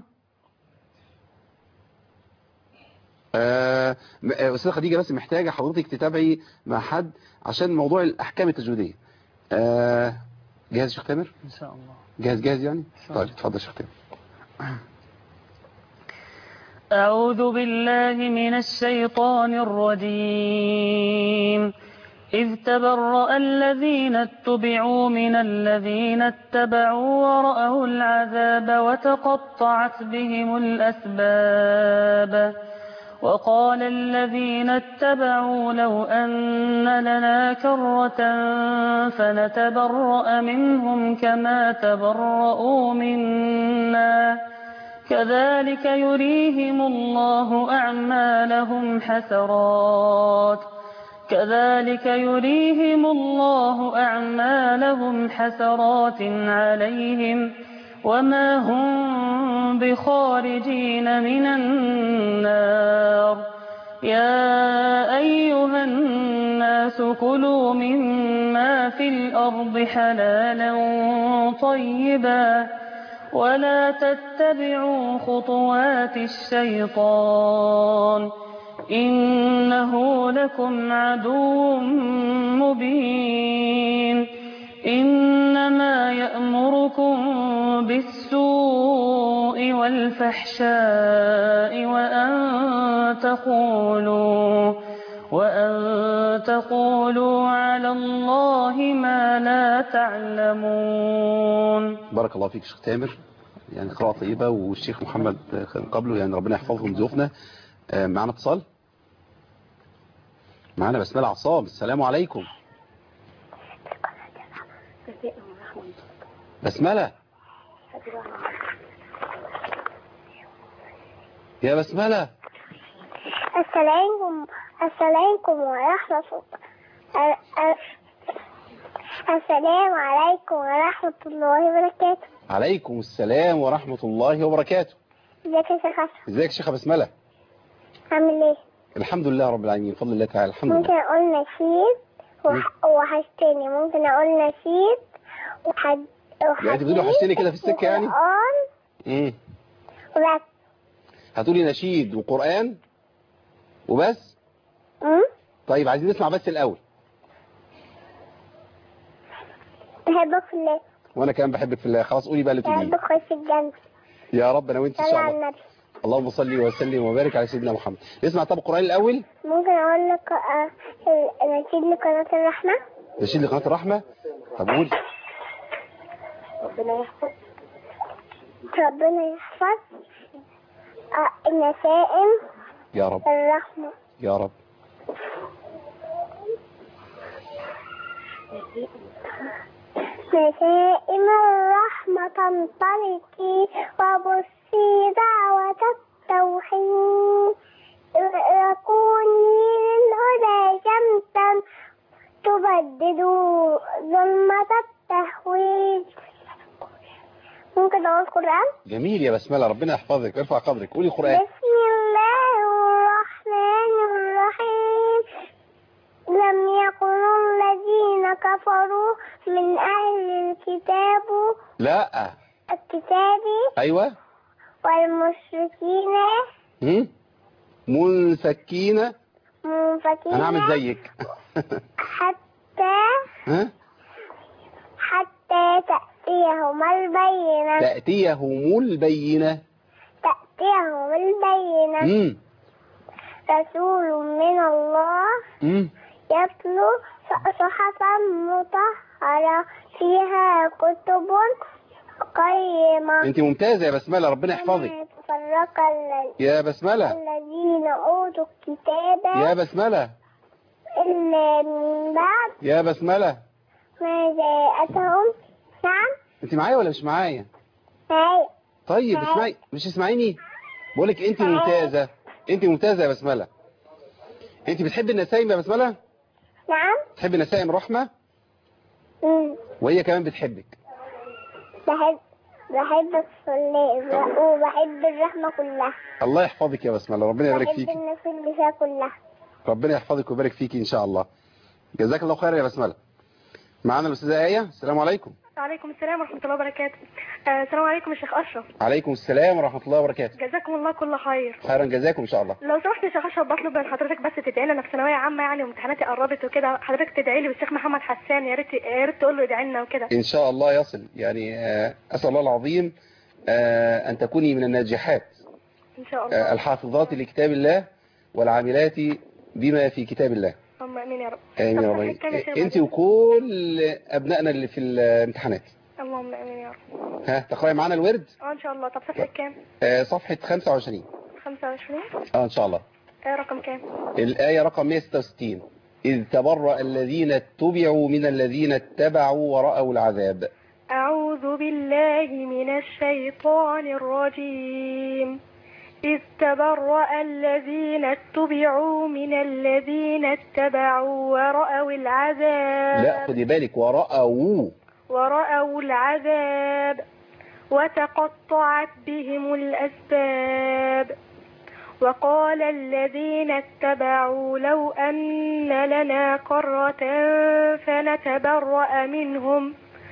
آه، م- آه، أستاذة خديجة بس محتاجة حضرتك تتابعي مع حد عشان موضوع الأحكام التجويدية آه، جاهز يا شيخ تامر إن شاء الله جاهز جاهز يعني طيب اتفضل يا شيخ تامر أعوذ بالله من الشيطان الرجيم إذ تبرأ الذين اتبعوا من الذين اتبعوا ورأوا العذاب وتقطعت بهم الأسباب وقال الذين اتبعوا لو أن لنا كرة فنتبرأ منهم كما تبرؤوا منا كذلك يريهم الله أعمالهم حسرات كذلك يريهم الله أعمالهم حسرات عليهم وما هم بخارجين من النار يا أيها الناس كلوا مما في الأرض حلالا طيبا ولا تتبعوا خطوات الشيطان إنه لكم عدو مبين إنما يأمركم بالسوء والفحشاء وأن تقولوا وأن تقولوا على الله ما لا تعلمون بارك الله فيك يا شيخ تامر يعني قراءة طيبة والشيخ محمد كان قبله يعني ربنا يحفظهم ضيوفنا آه، معنا اتصال معنا بسملة عصام السلام عليكم بسملة يا بسملة السلام السلام ورحمة الله السلام عليكم ورحمة الله وبركاته عليكم السلام ورحمة الله وبركاته ازيك يا شيخ أشرف ازيك يا شيخة بسملة عامل ايه؟ الحمد لله رب العالمين بفضل الله تعالى الحمد ممكن لله اقول نشيد وح- وحشتني ممكن اقول نشيد وحد يعني انت بتقولي وحشتني كده في السكة يعني وقرآن امم بس هتقولي نشيد وقرآن وبس أم؟ طيب عايزين نسمع بس الأول بحبك في الله وأنا كمان بحبك في الله خلاص قولي بقى اللي تقوليه بحبك خش الجنة يا رب أنا وأنت إن صلى شاء على الله النبي اللهم صل وسلم وبارك على سيدنا محمد نسمع طب القرآن الأول ممكن أقول لك آه، نشيد لقناة الرحمة نشيد لقناة الرحمة طب قولي ربنا يحفظ ربنا يحفظ آه، النسائم يا رب الرحمة يا رب نسائم الرحمة تنطلقي وبصي دعوة التوحيد وكوني للهدى شمسا تبدد ظلمة التهويل ممكن أقول قرآن؟ جميل يا بسملة ربنا يحفظك ويرفع قدرك قولي قرآن بسم الله الرحمن الرحيم لم يكن الذين كفروا من أهل الكتاب لا الكتاب أيوة والمشركين هم؟ منفكين منفكين أنا هعمل زيك حتى ها حتى تأتيهم البينة تأتيهم البينة تأتيهم البينة مم. رسول من الله مم. يتلو صحفا مطهرة فيها كتب قيمة انت ممتازة يا بسملة ربنا يحفظك فرق الذين يا بسملة الذين أوتوا الكتاب يا بسملة إلا من بعد يا بسملة ما جاءتهم نعم انت معايا ولا مش معايا هاي طيب اسمعي مش اسمعيني بقولك انت ممتازة انت ممتازة يا بسملة انت بتحبي النسايم يا بسملة نعم بتحبي نسايم رحمة مم. وهي كمان بتحبك بحب بحب الصلاة وبحب الرحمة كلها الله يحفظك يا بسملة ربنا يبارك بحب فيك الناس اللي فيها كلها ربنا يحفظك ويبارك فيك ان شاء الله جزاك الله خير يا بسملة معانا الاستاذة آية السلام عليكم وعليكم السلام ورحمة الله وبركاته آه، السلام عليكم يا شيخ أشرف عليكم السلام ورحمة الله وبركاته جزاكم الله كل خير خيرا جزاكم ان شاء الله لو سمحت يا شيخ أشرف بطلب من حضرتك بس تدعي لي أنا في ثانوية عامة يعني وامتحاناتي قربت وكده حضرتك تدعي لي والشيخ محمد حسان يا ريت يا ريت تقول له يدعي لنا وكده ان شاء الله يصل يعني آه، اسال الله العظيم آه، ان تكوني من الناجحات إن شاء الله آه، الحافظات لكتاب الله والعاملات بما في كتاب الله اللهم آمين يا رب امين يا طب رب كام يا شيخ انت وكل ابنائنا اللي في الامتحانات اللهم آمين يا رب ها تقراي معانا الورد اه إن شاء الله طب صفحة كام؟ آه، صفحة 25 25 اه ان شاء الله آه رقم كام؟ الآية رقم 166 إذ تبرأ الذين اتبعوا من الذين اتبعوا ورأوا العذاب أعوذ بالله من الشيطان الرجيم إذ تبرأ الذين اتبعوا من الذين اتبعوا ورأوا العذاب لا خدي بالك ورأوا ورأوا العذاب وتقطعت بهم الأسباب وقال الذين اتبعوا لو أن لنا قرة فنتبرأ منهم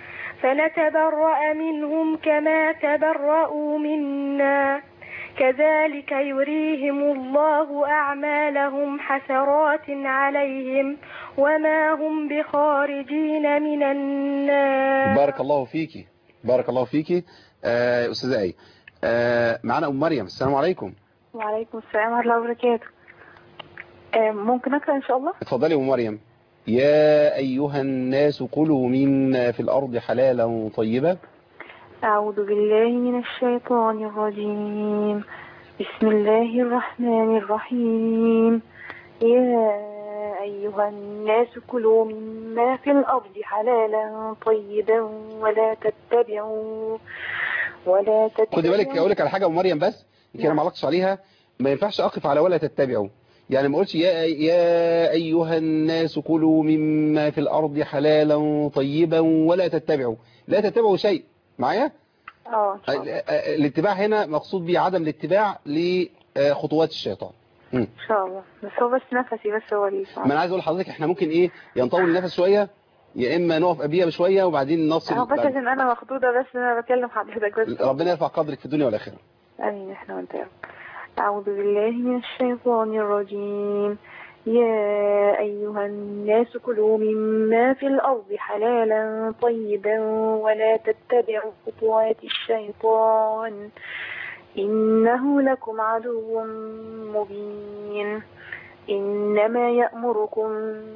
فنتبرأ منهم كما تبرأوا منا كذلك يريهم الله أعمالهم حسرات عليهم وما هم بخارجين من النار بارك الله فيكي بارك الله فيكي آه، أستاذة أي آه، معانا أم مريم السلام عليكم وعليكم السلام ورحمة الله وبركاته آه، ممكن أقرأ إن شاء الله اتفضلي يا أم مريم يا أيها الناس كلوا مما في الأرض حلالا طيبا أعوذ بالله من الشيطان الرجيم بسم الله الرحمن الرحيم يا أيها الناس كلوا مما في الأرض حلالا طيبا ولا تتبعوا ولا تتبعوا خدي بالك أقول لك على حاجة أم مريم بس يمكن أنا ما علقتش عليها ما ينفعش أقف على ولا تتبعوا يعني ما اقولش يا يا أيها الناس كلوا مما في الأرض حلالا طيبا ولا تتبعوا لا تتبعوا شيء معايا اه إن شاء الله. الاتباع هنا مقصود به عدم الاتباع لخطوات الشيطان مم. إن شاء الله بس هو بس نفسي بس هو اللي ما انا عايز اقول لحضرتك احنا ممكن ايه ينطول النفس شويه يا اما نقف قبليها بشويه وبعدين نصل هو بس بعد- عشان أنا مخطوطة بس أنا بكلم حضرتك بس ربنا يرفع قدرك في الدنيا والاخره امين احنا وانت يا رب اعوذ بالله من الشيطان الرجيم يا ايها الناس كلوا مما في الارض حلالا طيبا ولا تتبعوا خطوات الشيطان انه لكم عدو مبين انما يأمركم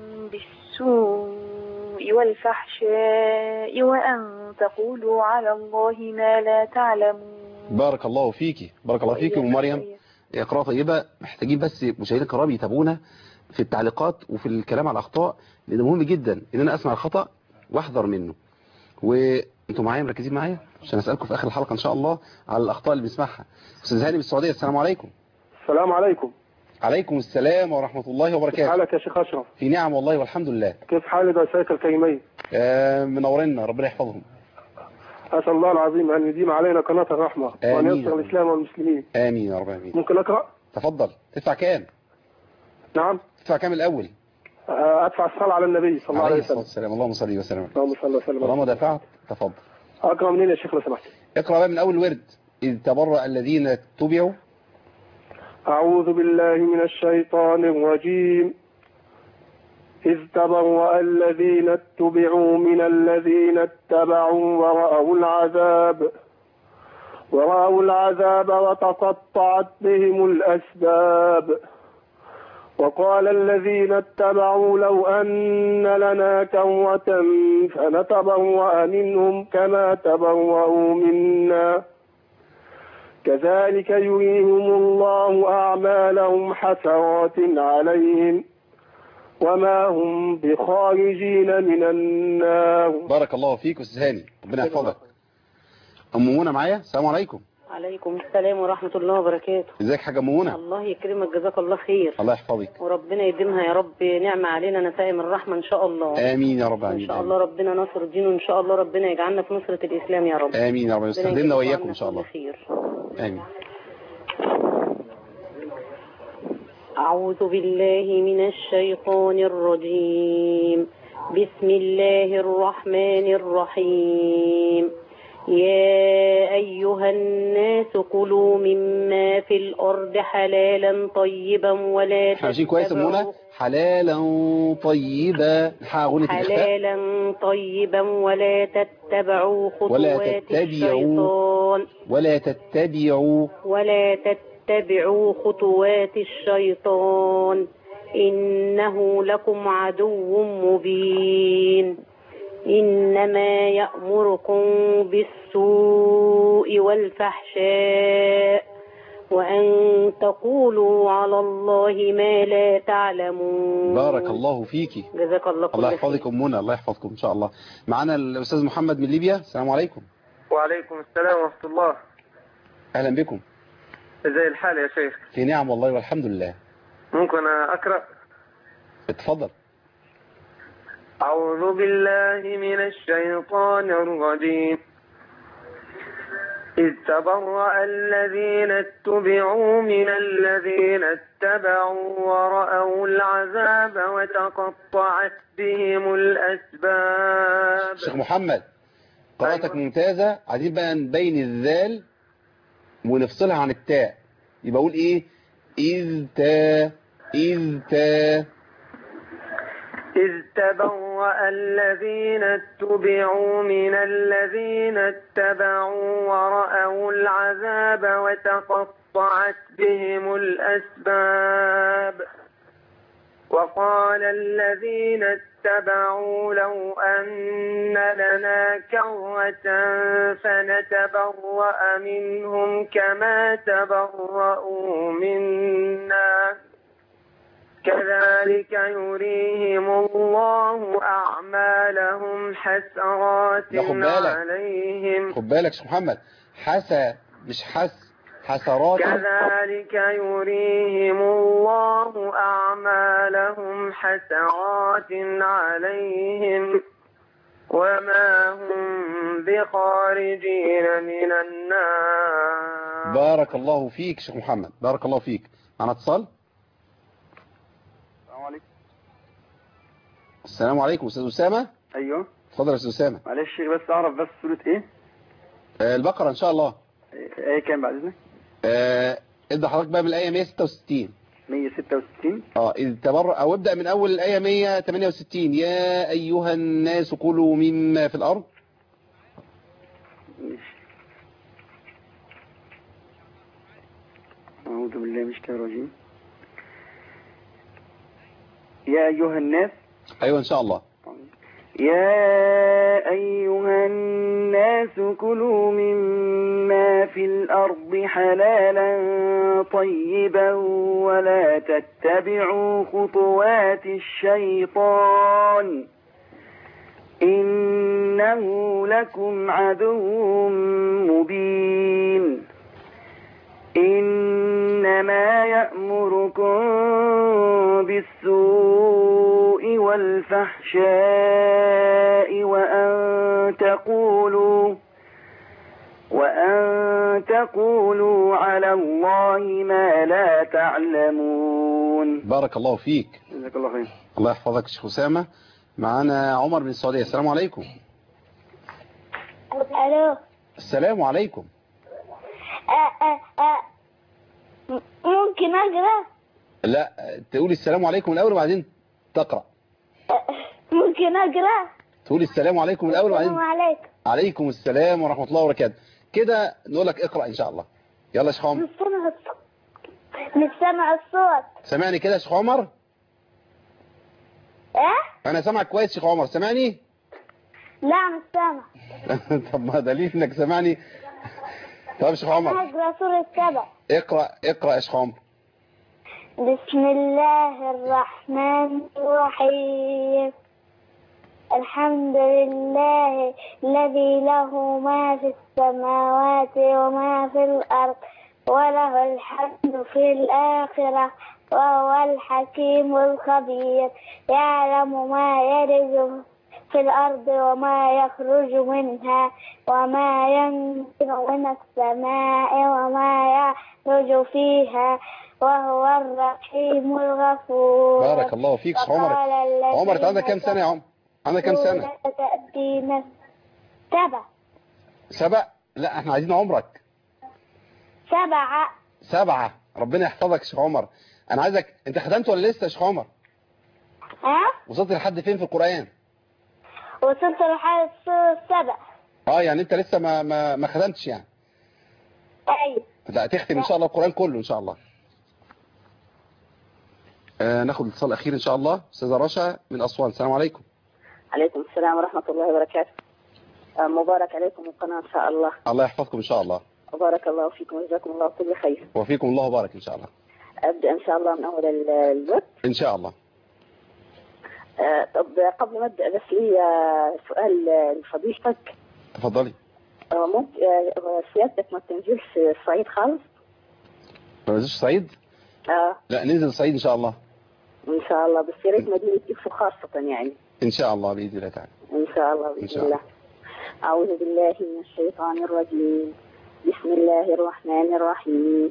بالسوء والفحشاء وان تقولوا على الله ما لا تعلمون بارك الله فيكي بارك الله فيكي ام مريم اقراء طيبه محتاجين بس مشاهدينا الكرام يتابعونا في التعليقات وفي الكلام على الاخطاء لان مهم جدا ان انا اسمع الخطا واحذر منه وانتوا معايا مركزين معايا عشان اسالكم في اخر الحلقه ان شاء الله على الاخطاء اللي بنسمعها استاذ هاني من السعوديه السلام عليكم السلام عليكم عليكم السلام ورحمه الله كيف وبركاته حالك يا شيخ أشرف في نعم والله والحمد لله كيف حال دعائك الكريمين آه منورنا ربنا يحفظهم أسأل الله العظيم أن يديم علينا قناة الرحمة وأن آمين. ينصر الإسلام والمسلمين امين يا رب امين ممكن أقرأ تفضل تدفع كام نعم تدفع كام الاول آه، أدفع الصلاة على النبي صلى الله عليه عليه الصلاه وسلم والسلام اللهم صل وسلم عليه. اللهم صل وسلم طالما دفعت تفضل أقرأ منين يا شيخ لو سمحت اقرا بقى من اول ورد اذ تبرأ الذين اتبعوا أعوذ بالله من الشيطان الرجيم إذ تبرأ الذين اتبعوا من الذين اتبعوا ورأوا العذاب ورأوا العذاب وتقطعت بهم الأسباب وقال الذين اتبعوا لو أن لنا كرة فنتبرأ منهم كما تبرأوا منا كذلك يريهم الله أعمالهم حسرات عليهم وما هم بخارجين من النار بارك الله فيك استاذ هاني ربنا يحفظك ام منى معايا السلام عليكم عليكم السلام ورحمة الله وبركاته ازيك حاجه ام منى الله يكرمك جزاك الله خير الله يحفظك وربنا يديمها يا رب نعمة علينا نسائم الرحمة إن شاء الله امين يا رب إن امين شاء الله ربنا نصر الدين وإن شاء الله ربنا يجعلنا في نصرة الإسلام يا رب امين يا رب ربنا يستخدمنا يجزاكم واياكم عنا ان شاء الله كل خير امين أعوذ بالله من الشيطان الرجيم بسم الله الرحمن الرحيم يا أيها الناس كلوا مما في الأرض حلالا طيبا ولا احنا ماشيين كويس يا ام تتبعوا منى حلالا طيبا نحقق غنة الاخفاء حلالا طيبا ولا تتبعوا ولا خطوات تتبعوا الشيطان ولا تتبعوا ولا تتبعوا خطوات الشيطان إنه لكم عدو مبين إنما يأمركم بالسوء والفحشاء وأن تقولوا على الله ما لا تعلمون بارك الله فيكي جزاك الله كل الله خير يحفظك ام منى الله يحفظكم ان شاء الله معانا الاستاذ محمد من ليبيا السلام عليكم وعليكم السلام ورحمة الله اهلا بكم ازي الحال يا شيخ في نعم والله والحمد لله ممكن أقرأ اتفضل أعوذ بالله من الشيطان الرجيم إذ تبرأ الذين اتبعوا من الذين اتبعوا ورأوا العذاب وتقطعت بهم الأسباب شيخ محمد قراءتك ممتازة عايزين بقى نبين الذال ونفصلها عن التاء يبقى اقول ايه اذ تا اذ تا إذ تبرأ الذين اتبعوا من الذين اتبعوا ورأوا العذاب وتقطعت بهم الأسباب وقال الذين اتبعوا لو أن لنا كرة فنتبرأ منهم كما تبرأوا منا كذلك يريهم الله أعمالهم حسرات لا خد بالك. عليهم خد بالك يا شيخ محمد حسى مش حس حسرات كذلك يريهم الله أعمالهم حسرات عليهم وما هم بخارجين من النار بارك الله فيك شيخ محمد بارك الله فيك معنا اتصال السلام عليكم السلام عليكم استاذ اسامه ايوه اتفضل يا استاذ اسامه معلش بس اعرف بس سورة ايه آه، البقره ان شاء الله ايه كام بعد اذنك آه ابدا حضرتك بقى من الايه 166 166 اه إذ تبرأ او ابدا من اول الايه 168 يا ايها الناس كلوا مما في الارض أعوذ بالله من الشيطان الرجيم يا أيها الناس ايوه ان شاء الله يا أيها الناس كلوا مما في الأرض حلالا طيبا ولا تتبعوا خطوات الشيطان إنه لكم عدو مبين إنما يأمركم بالسوء والفحشاء وأن تقولوا وأن تقولوا على الله ما لا تعلمون بارك الله فيك جزاك الله خير الله يحفظك يا شيخ اسامه معانا عمر من السعوديه السلام عليكم الو السلام عليكم آه آه آه. م- ممكن اقرا لا تقولي السلام عليكم الاول وبعدين تقرا ممكن اقرا تقولي السلام عليكم الاول السلام وبعدين عليكم عليكم السلام ورحمه الله وبركاته كده نقول لك اقرا ان شاء الله يلا يا شيخ عمر مش سامع الصوت مش سامع الصوت سامعني كده يا شيخ عمر ايه انا سامعك كويس يا شيخ عمر سامعني لا مش سامع طب ما دليل انك سامعني طب يا شيخ عمر اقرا سورة سبع اقرا اقرا يا شيخ عمر بسم الله الرحمن الرحيم الحمد لله الذي له ما في السماوات وما في الأرض وله الحمد في الآخرة وهو الحكيم الخبير يعلم ما يرز في الأرض وما يخرج منها وما ينزل من السماء وما يعرج فيها وهو الرحيم الغفور بارك الله فيك يا شيخ عمر وقال الذين عمر انت عندك كام سنه يا عمر عندك كام سنه لا تأتينا سبع سبع لا احنا عايزين عمرك سبعة سبعة ربنا يحفظك يا شيخ عمر انا عايزك انت خدمت ولا لسه يا شيخ عمر ها وصلت لحد فين في القرآن وصلت لحد السورة السبع اه يعني انت لسه ما ما ما خدمتش يعني أيوة لا تختم ان شاء الله القرآن كله ان شاء الله آه ناخد الاتصال الاخير ان شاء الله استاذه رشا من اسوان السلام عليكم عليكم السلام ورحمة الله وبركاته آه، مبارك عليكم القناة إن شاء الله الله يحفظكم ان شاء الله وبارك الله فيكم وجزاكم الله كل خير وفيكم الله وبارك ان شاء الله أبدأ إن شاء الله من أول ال- الوقت ان شاء الله آه، طب قبل ما أبدأ بس لي آه، سؤال آه، لفضيلتك تفضلي آه، ممكن آه، سيادتك ما تنزلش الصعيد خالص ما ننزلش صعيد آه لا ننزل الصعيد ان شاء الله إن شاء الله بس يا ريت مدينة إكفو خاصة يعني ان شاء الله باذن الله تعالى إن شاء الله إن بإذن شاء الله أعوذ بالله من الشيطان الرجيم بسم الله الرحمن الرحيم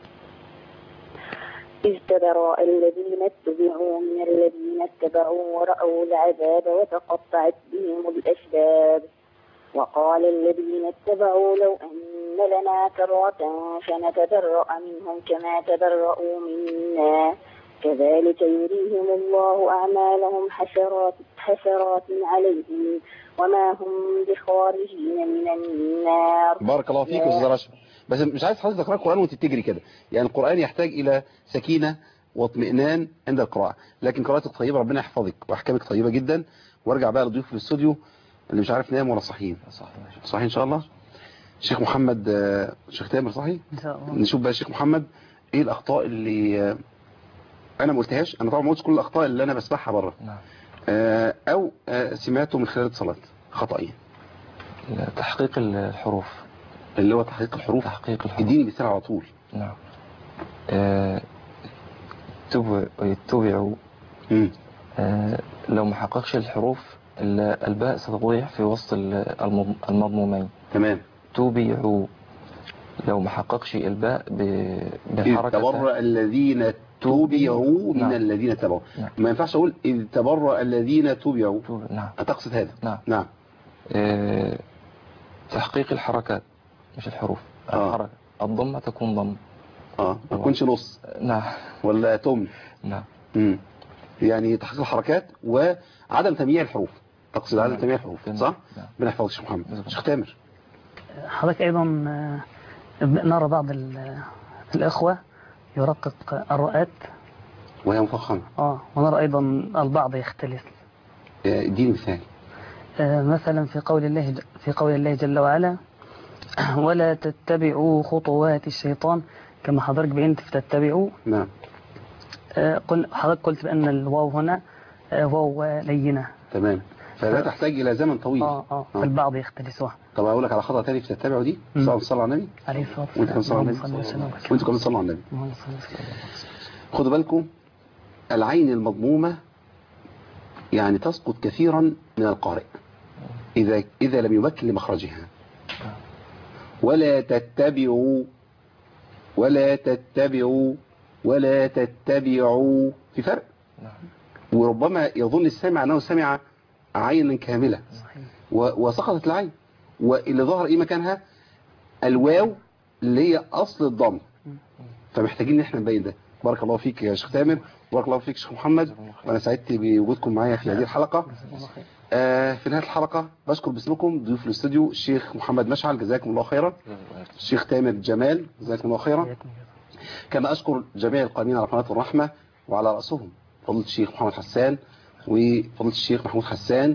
إذ تبرأ الذين اتبعوا من الذين اتبعوا ورأوا العذاب وتقطعت بهم الأسباب وقال الذين اتبعوا لو أن لنا كرة فنتبرأ منهم كما تبرأوا منا كذلك يريهم الله أعمالهم حسرات, حسرات عليهم وما هم بخارجين من النار بارك الله فيك يا استاذه رشا بس مش عايز حضرتك تقرا القران وانت بتجري كده يعني القران يحتاج الى سكينه واطمئنان عند القراءه لكن قراءتك طيبه ربنا يحفظك واحكامك طيبه جدا وارجع بقى لضيوف في الاستوديو اللي مش عارف نام ولا صاحيين صحيح ان شاء الله شيخ محمد آه، شيخ تامر صحيح إن شاء الله نشوف بقى شيخ محمد ايه الاخطاء اللي آه، انا ما قلتهاش انا طبعا ما قلتش كل الاخطاء اللي انا بسمعها بره نعم. آه، او آه، سمعته من خلال اتصالات خطأين تحقيق الحروف اللي هو تحقيق الحروف تحقيق الحروف اديني مثال على طول نعم آه، تبع يتبعوا آه، لو ما حققش الحروف ال- الباء ستضيع في وسط ال- المض- المضمومين تمام تبعوا لو ما حققش الباء ب- إذ بحركة تبرأ الذين تبعوا من نعم. الذين تبعوا نعم. ما ينفعش اقول إذ تبرأ الذين تبعوا نعم تقصد هذا نعم نعم آه، تحقيق الحركات مش الحروف آه. الحركة الضمة تكون ضم اه ما تكونش نص نعم ولا تم نعم امم يعني تحقيق الحركات وعدم تمييع الحروف تقصد عدم تمييع الحروف صح؟ ربنا يحفظك يا شيخ محمد شيخ تامر حضرتك أيضا آه، نرى بعض ال- الإخوة يرقق الرؤات وهي مفخمة آه ونرى أيضا البعض يختلف آه، اديني مثال آه، مثلا في قول الله ج- في قول الله جل وعلا ولا تتبعوا خطوات الشيطان كما حضرتك بينت في تتبعوا نعم آه، قل حضرتك قلت بأن الواو هنا آه، واو لينة تمام فلا تحتاج إلى زمن طويل اه اه فالبعض يختلفها طب أقول لك على خطأ تاني في تتبعوا دي صلى الله على النبي عليه الصلاة وانت كمان صلى على اللهم النبي صل وسلم وبارك. وانت كمان صلى على النبي اللهم صل وسلم. خدوا بالكم العين المضمومة يعني تسقط كثيرا من القارئ إذا إذا لم يمكن لمخرجها ولا تتبعوا ولا تتبعوا ولا تتبعوا في فرق وربما يظن السامع أنه سمع عينا كاملة و- وسقطت العين واللي ظهر إيه مكانها الواو اللي هي أصل الضم فمحتاجين ان احنا نبين ده بارك الله فيك يا شيخ تامر بارك الله فيك شيخ محمد وانا سعدت بوجودكم معايا في هذه الحلقة آه في نهاية الحلقة بشكر باسمكم ضيوف الاستوديو الشيخ محمد مشعل جزاكم الله خيرا الشيخ تامر جمال جزاكم الله خيرا كما أشكر جميع القائمين على قناة الرحمة وعلى رأسهم فضيلة الشيخ محمد حسان وفضيلة الشيخ محمود حسان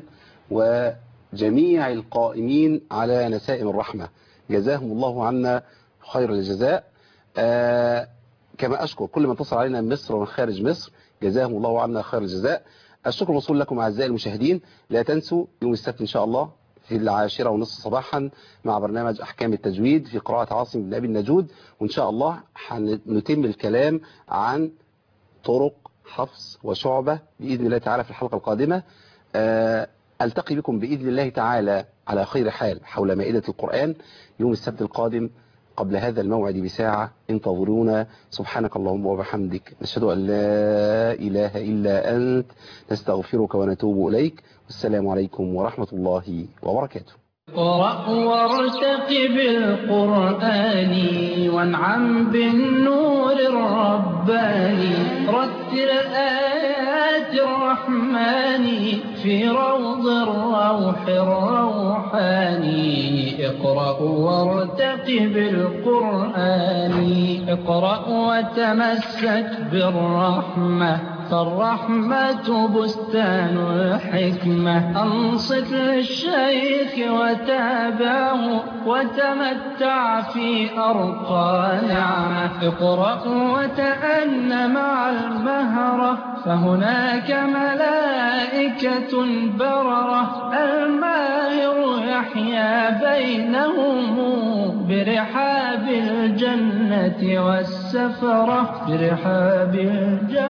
وجميع القائمين على نسائم الرحمة جزاهم الله عنا خير الجزاء آه كما أشكر كل من اتصل علينا من مصر ومن خارج مصر جزاهم الله عنا خير الجزاء الشكر موصول لكم أعزائي المشاهدين لا تنسوا يوم السبت إن شاء الله في العاشرة ونصف صباحا مع برنامج أحكام التجويد في قراءة عاصم بن أبي النجود وإن شاء الله هنتم الكلام عن طرق حفص وشعبة بإذن الله تعالى في الحلقة القادمة آه، ألتقي بكم بإذن الله تعالى على خير حال حول مائدة القرآن يوم السبت القادم قبل هذا الموعد بساعة انتظرونا سبحانك اللهم وبحمدك نشهد أن لا إله إلا أنت نستغفرك ونتوب إليك والسلام عليكم ورحمة الله وبركاته اقرأ وارتقب القرآن وانعم بالنور الرباني رتل آيات الرحمن في روض الروح الروحاني اقرأ وارتقب القرآن اقرأ وتمسك بالرحمة فالرحمة بستان الحكمة أنصت للشيخ وتابعه وتمتع في أرقى نعمة اقرأ وتأن مع المهرة فهناك ملائكة بررة الماهر يحيا بينهم برحاب الجنة والسفرة برحاب الجنة